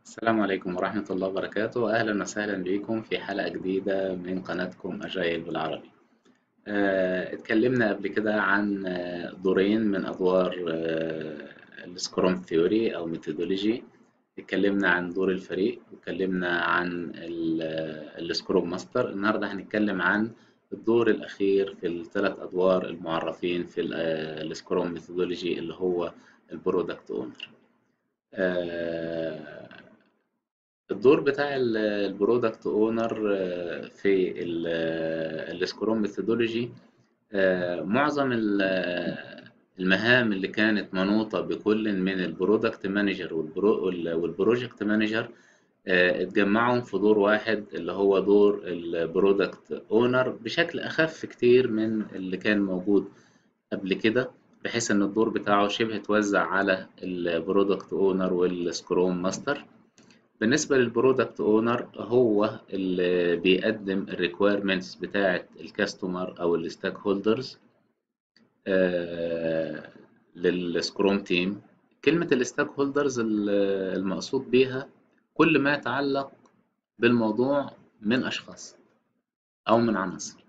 السلام عليكم ورحمة الله وبركاته أهلا وسهلا بكم في حلقة جديدة من قناتكم أجايل بالعربي آه، اتكلمنا قبل كده عن آه، دورين من أدوار آه، السكروم ثيوري أو ميثودولوجي اتكلمنا عن دور الفريق واتكلمنا عن ال- آه، السكروم ماستر النهاردة هنتكلم عن الدور الأخير في الثلاث أدوار المعرفين في ال- آه، السكروم ميثودولوجي اللي هو البرودكت أونر الدور بتاع البرودكت اونر في السكروم ميثودولوجي معظم ال- المهام اللي كانت منوطة بكل من البرودكت مانجر والبروجكت مانجر اتجمعوا في دور واحد اللي هو دور البرودكت اونر بشكل اخف كتير من اللي كان موجود قبل كده بحيث ان الدور بتاعه شبه توزع على البرودكت اونر والسكروم ماستر بالنسبة للبرودكت اونر هو اللي بيقدم الريكويرمنتس بتاعة الكاستمر او الستاك هولدرز للسكروم تيم كلمة الستاك هولدرز المقصود بيها كل ما يتعلق بالموضوع من اشخاص او من عناصر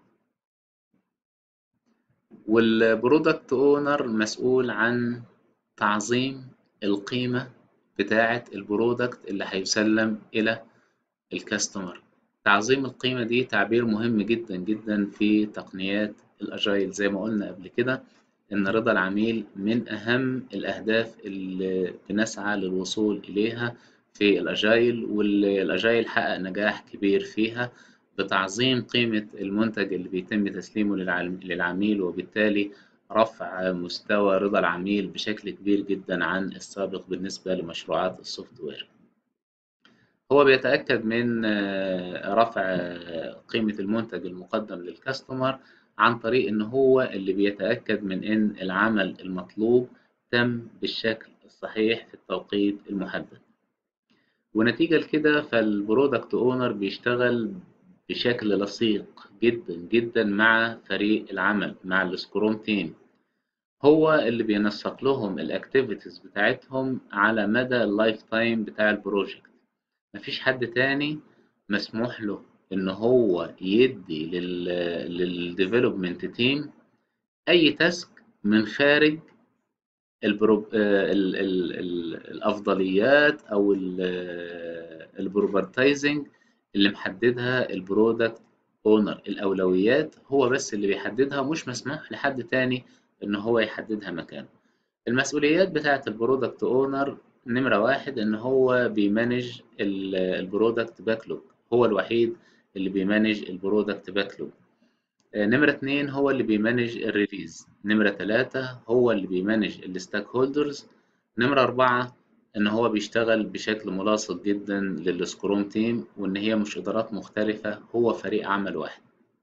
والبرودكت اونر مسؤول عن تعظيم القيمة بتاعة البرودكت اللي هيسلم إلى الكاستمر تعظيم القيمة دي تعبير مهم جدا جدا في تقنيات الأجايل زي ما قلنا قبل كده إن رضا العميل من أهم الأهداف اللي بنسعى للوصول إليها في الأجايل والأجايل حقق نجاح كبير فيها بتعظيم قيمة المنتج اللي بيتم تسليمه للعل- للعميل وبالتالي رفع مستوى رضا العميل بشكل كبير جدا عن السابق بالنسبة لمشروعات السوفت وير هو بيتأكد من آه، رفع آه، قيمة المنتج المقدم للكاستمر عن طريق إن هو اللي بيتأكد من إن العمل المطلوب تم بالشكل الصحيح في التوقيت المحدد ونتيجة لكده فالبرودكت اونر بيشتغل بشكل لصيق جدا جدا مع فريق العمل مع السكروم تيم هو اللي بينسق لهم الاكتيفيتيز بتاعتهم على مدى اللايف تايم بتاع البروجكت مفيش حد تاني مسموح له ان هو يدي للديفلوبمنت تيم اي تاسك من خارج البرو... آه، ال... ال... ال... الافضليات او البروبرتايزنج اللي محددها البرودكت اونر الاولويات هو بس اللي بيحددها مش مسموح لحد تاني ان هو يحددها مكانه المسؤوليات بتاعة البرودكت اونر نمرة واحد ان هو بيمانج البرودكت باكلوج هو الوحيد اللي بيمانج البرودكت باكلوج نمرة اتنين هو اللي بيمانج الريليز نمرة تلاتة هو اللي بيمانج الستاك هولدرز نمرة أربعة إن هو بيشتغل بشكل ملاصق جدا للسكروم تيم وإن هي مش إدارات مختلفة هو فريق عمل واحد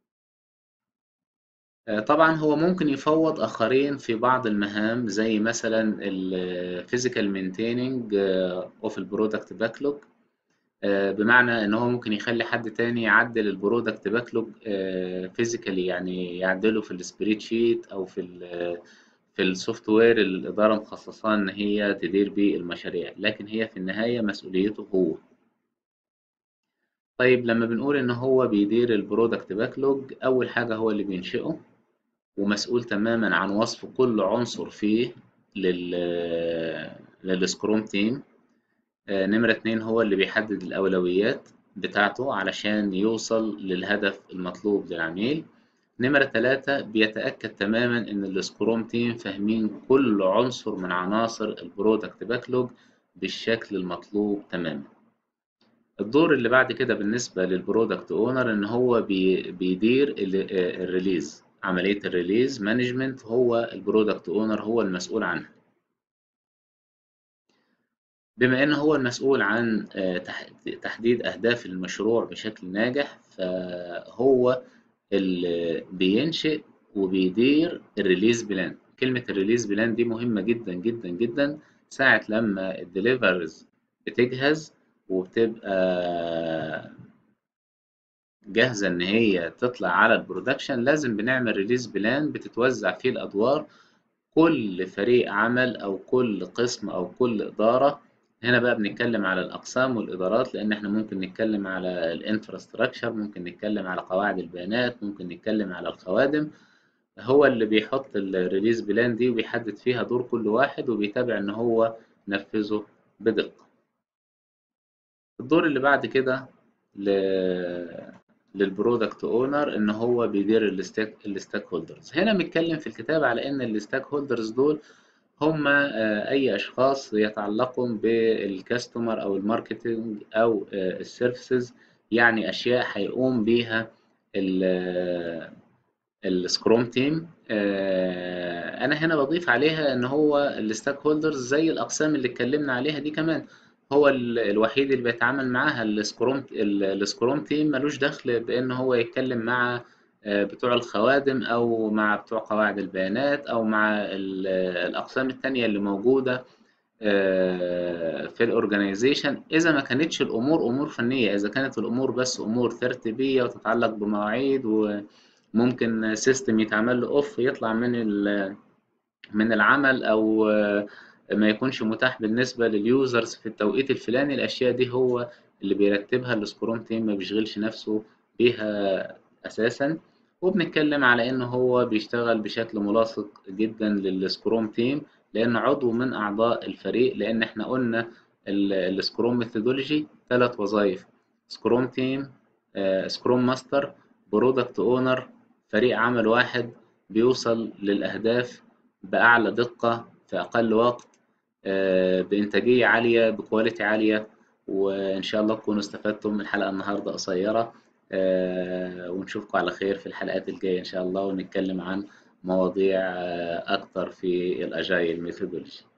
آه، طبعا هو ممكن يفوض آخرين في بعض المهام زي مثلا الفيزيكال مينتيننج اوف البرودكت باكلوج بمعنى ان هو ممكن يخلي حد تاني يعدل البرودكت باكلوج فيزيكالي يعني يعدله في السبريد شيت او في ال في السوفت وير اللي الاداره مخصصاه ان هي تدير بيه المشاريع لكن هي في النهايه مسؤوليته هو طيب لما بنقول ان هو بيدير البرودكت باكلوج اول حاجه هو اللي بينشئه ومسؤول تماما عن وصف كل عنصر فيه لل للسكروم تيم آه، نمرة اتنين هو اللي بيحدد الأولويات بتاعته علشان يوصل للهدف المطلوب للعميل نمرة تلاتة بيتأكد تماما إن السكروم تيم فاهمين كل عنصر من عناصر البرودكت باكلوج بالشكل المطلوب تماما الدور اللي بعد كده بالنسبة للبرودكت اونر إن هو بي بيدير ال- آه، الريليز عملية الريليز مانجمنت هو البرودكت اونر هو المسؤول عنها بما إن هو المسؤول عن آه، تح- تحديد أهداف المشروع بشكل ناجح فهو اللي بينشئ وبيدير الريليز بلان كلمة الريليز بلان دي مهمة جدا جدا جدا ساعة لما الدليفرز بتجهز وبتبقى جاهزة إن هي تطلع على البرودكشن لازم بنعمل ريليز بلان بتتوزع فيه الأدوار كل فريق عمل أو كل قسم أو كل إدارة هنا بقى بنتكلم على الأقسام والإدارات لأن إحنا ممكن نتكلم على الانفراستراكشر ممكن نتكلم على قواعد البيانات ممكن نتكلم على الخوادم هو اللي بيحط الريليز بلان دي وبيحدد فيها دور كل واحد وبيتابع إن هو نفذه بدقة الدور اللي بعد كده ل... للبرودكت اونر ان هو بيدير الستيك الستيك هولدرز هنا بنتكلم في الكتاب على ان الستيك هولدرز دول هم اي اشخاص يتعلقوا بالكاستمر او الماركتنج او السيرفيسز يعني اشياء هيقوم بيها السكروم تيم انا هنا بضيف عليها ان هو الستيك هولدرز زي الاقسام اللي اتكلمنا عليها دي كمان هو الوحيد اللي بيتعامل معاها السكروم السكروم تيم ملوش دخل بان هو يتكلم مع بتوع الخوادم او مع بتوع قواعد البيانات او مع الاقسام التانية اللي موجودة في الاورجنايزيشن اذا ما كانتش الامور امور فنية اذا كانت الامور بس امور ترتيبية وتتعلق بمواعيد وممكن سيستم يتعمل له اوف يطلع من من العمل او ما يكونش متاح بالنسبة لليوزرز في التوقيت الفلاني الأشياء دي هو اللي بيرتبها السكروم تيم ما بيشغلش نفسه بيها أساسا وبنتكلم على إن هو بيشتغل بشكل ملاصق جدا للسكروم تيم لأنه عضو من أعضاء الفريق لأن إحنا قلنا السكروم ميثودولوجي ثلاث وظائف سكروم تيم سكروم ماستر برودكت اونر فريق عمل واحد بيوصل للأهداف بأعلى دقة في أقل وقت بإنتاجية عالية بكواليتي عالية وإن شاء الله تكونوا استفدتم من الحلقة النهاردة قصيرة ونشوفكم على خير في الحلقات الجاية إن شاء الله ونتكلم عن مواضيع أكتر في الأجايل ميثودولوجي